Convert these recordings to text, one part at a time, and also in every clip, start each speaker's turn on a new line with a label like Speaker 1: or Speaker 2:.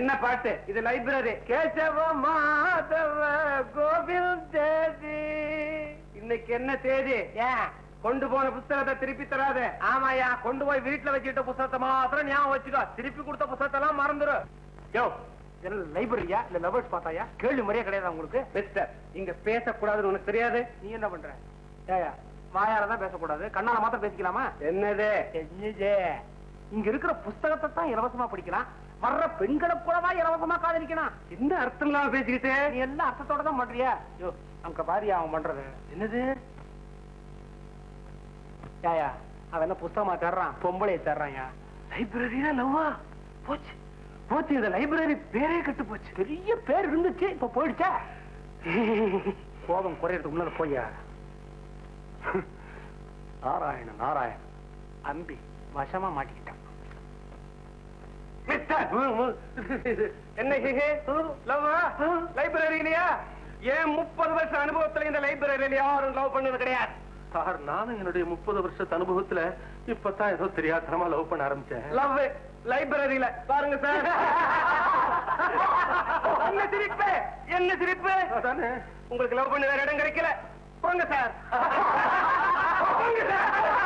Speaker 1: என்ன பாட்டு இது லைப்ரரி கேசவ மாதவ கோவில் தேதி இன்னைக்கு என்ன தேதி ஏன் கொண்டு போன புஸ்தகத்தை திருப்பி தராத ஆமாயா கொண்டு போய் வீட்டுல வச்சுக்கிட்ட புஸ்தகத்தை மாத்திரம் ஞாபகம் வச்சுக்கோ திருப்பி கொடுத்த புஸ்தகத்தை எல்லாம் மறந்துரு யோ என்ன லைப்ரரியா இல்ல லவர்ஸ் பார்த்தாயா கேள்வி முறையே கிடையாது உங்களுக்கு மிஸ்டர் இங்க பேசக்கூடாதுன்னு உனக்கு தெரியாது நீ என்ன பண்ற ஏயா வாயால தான் பேசக்கூடாது கண்ணால மாத்திரம் பேசிக்கலாமா என்னது என்னது இங்க இருக்கிற புஸ்தகத்தை தான் இலவசமா படிக்கலாம் வர்ற பெண்களை கூடவா இலவசமா காதலிக்கலாம் என்ன அர்த்தம் இல்லாம பேசிக்கிட்டு நீ எல்லாம் அர்த்தத்தோட தான் பண்றியா யோ அங்க பாரியா அவன் பண்றது என்னது யாயா அவன் என்ன புஸ்தகமா தர்றான் பொம்பளைய தர்றான்யா லைப்ரரியா லவ்வா போச்சு போச்சு இந்த லைப்ரரி பேரே கெட்டு போச்சு பெரிய பேர் இருந்துச்சு இப்ப போயிடுச்சா கோபம் குறையறதுக்கு முன்னால போயா நாராயண நாராயண அம்பி வசமா மாட்டிக்கிட்டான் என்ன லைப்ரரியிலயா ஏன் முப்பது வருஷம் அனுபவத்துல இந்த லைப்ரரியில யாரும் லவ் பண்ணது கிடையாது
Speaker 2: சார் நானும் என்னுடைய முப்பது வருஷத்து அனுபவத்துல இப்பதான் ஏதோ தெரியாதனமா லவ் பண்ண ஆரம்பிச்சேன்
Speaker 1: லவ் லைப்ரரியில பாருங்க சார் என்ன சிரிப்பு என்ன சிரிப்பு
Speaker 2: அதானே
Speaker 1: உங்களுக்கு லவ் பண்ண வேற இடம் கிடைக்கல போங்க சார் போங்க sir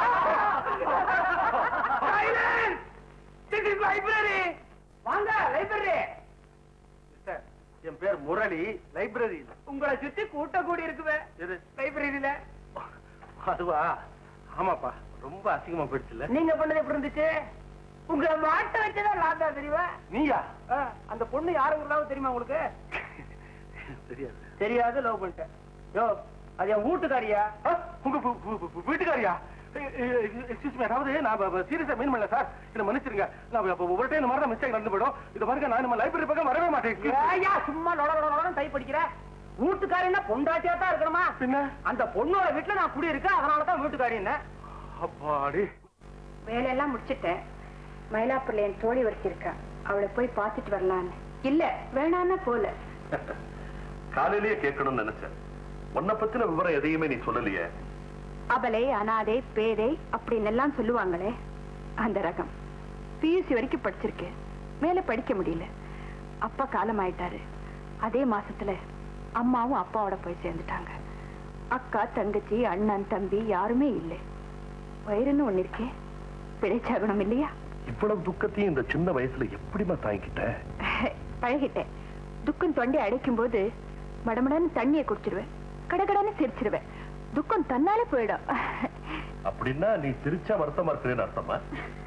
Speaker 1: Silence! This is library. வாங்க லைப்ரரி
Speaker 2: சார், என் பேர் முரளி லைப்ரரி
Speaker 1: உங்களை சுத்தி கூட்ட கூடி இருக்குவே
Speaker 2: எது
Speaker 1: லைப்ரரியில
Speaker 2: அதுவா ஆமாப்பா ரொம்ப அசிங்கமா போயிடுச்சுல்ல
Speaker 1: நீங்க பண்ணது எப்படி இருந்துச்சு உங்களை மாட்ட வச்சதான் லாந்தா தெரியுமா
Speaker 2: நீயா
Speaker 1: ஆ, அந்த பொண்ணு யாருங்கிறதாவது தெரியுமா உங்களுக்கு
Speaker 2: தெரியாது
Speaker 1: தெரியாது லவ் பண்ணிட்டேன் யோ அது என் வீட்டுக்காரியா
Speaker 2: ஆ, உங்க வீ- வீ- வீ- வீட்டுக்காரியா எக்ஸ்கியூஸ் மீ அதாவது நான் சீரியஸா மீன் பண்ணல சார் என்ன மன்னிச்சிருங்க நான் இப்ப ஒரு டைம் இந்த மாதிரி மிஸ்டேக் நடந்து போயிடும் இது பாருங்க நான் நம்ம லைப்ரரி பக்கம் வரவே மாட்டேன்
Speaker 1: ஏய்யா, சும்மா லொட லொட லொடன்னு டைப் படிக்கிற வீட்டுக்காரின்னா பொண்டாட்டியா தான் இருக்கணுமா
Speaker 2: பின்ன
Speaker 1: அந்த பொண்ணோட வீட்டுல நான் குடி இருக்கேன் அதனால தான் வீட்டுக்காரி என்ன
Speaker 2: அப்பாடி
Speaker 3: வேலையெல்லாம் முடிச்சிட்டேன் மயிலாப்பூர்ல என் தோழி ஒருத்தி இருக்கா அவளை போய் பார்த்துட்டு வரலான்னு இல்ல வேணான்னா போல
Speaker 4: காலையிலேயே கேட்கணும்னு நினைச்சேன் உன்னை பத்தின விவரம் எதையுமே நீ சொல்லலையே
Speaker 3: அபலை அனாதை பேதை அப்படின்னு எல்லாம் சொல்லுவாங்களே அந்த ரகம் பியூசி வரைக்கும் படிச்சிருக்கேன் மேல படிக்க முடியல அப்பா காலம் ஆயிட்டாரு அதே மாசத்துல அம்மாவும் அப்பாவோட போய் சேர்ந்துட்டாங்க அக்கா தங்கச்சி அண்ணன் தம்பி யாருமே இல்லை வயிறுன்னு ஒண்ணு இருக்கே பிழைச்சாகணும் இல்லையா
Speaker 4: இவ்வளவு துக்கத்தையும் இந்த சின்ன வயசுல எப்படிமா தாங்கிக்கிட்ட
Speaker 3: பழகிட்டேன் துக்கம் தொண்டை அடைக்கும் போது மடமடன்னு தண்ணியை குடிச்சிருவேன் கடகடன்னு சிரிச்சிருவேன் துக்கம் தன்னாலே போயிடும்
Speaker 4: அப்படின்னா நீ சிரிச்சா வருத்தமா இருக்கிறேன்னு அர்த்தமா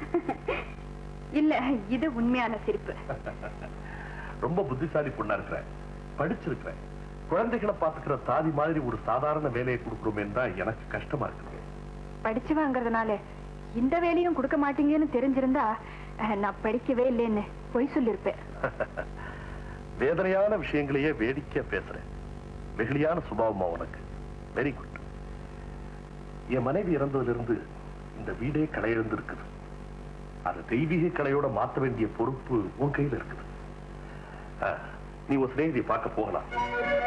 Speaker 3: இல்ல இது உண்மையான சிரிப்பு
Speaker 4: ரொம்ப புத்திசாலி பொண்ணா இருக்கிற படிச்சிருக்கிற குழந்தைகளை பாத்துக்கிற தாதி மாதிரி ஒரு சாதாரண வேலையை கொடுக்குறோமேன்னு தான் எனக்கு கஷ்டமா இருக்குது
Speaker 3: படிச்சுவாங்கிறதுனால இந்த வேலையும் கொடுக்க மாட்டீங்கன்னு தெரிஞ்சிருந்தா அஹ், நான் படிக்கவே இல்லைன்னு பொய் சொல்லிருப்பேன்
Speaker 4: வேதனையான விஷயங்களையே வேடிக்கையா பேசுறேன் வெகுளியான சுபாவமா உனக்கு வெரி குட் என் மனைவி இறந்ததிலிருந்து இந்த வீடே களை இருக்குது அது தெய்வீக கலையோட மாத்த வேண்டிய பொறுப்பு உன் கையில இருக்குது ஆ, நீ ஒரு சிநேகிதியை பார்க்க போகலாம்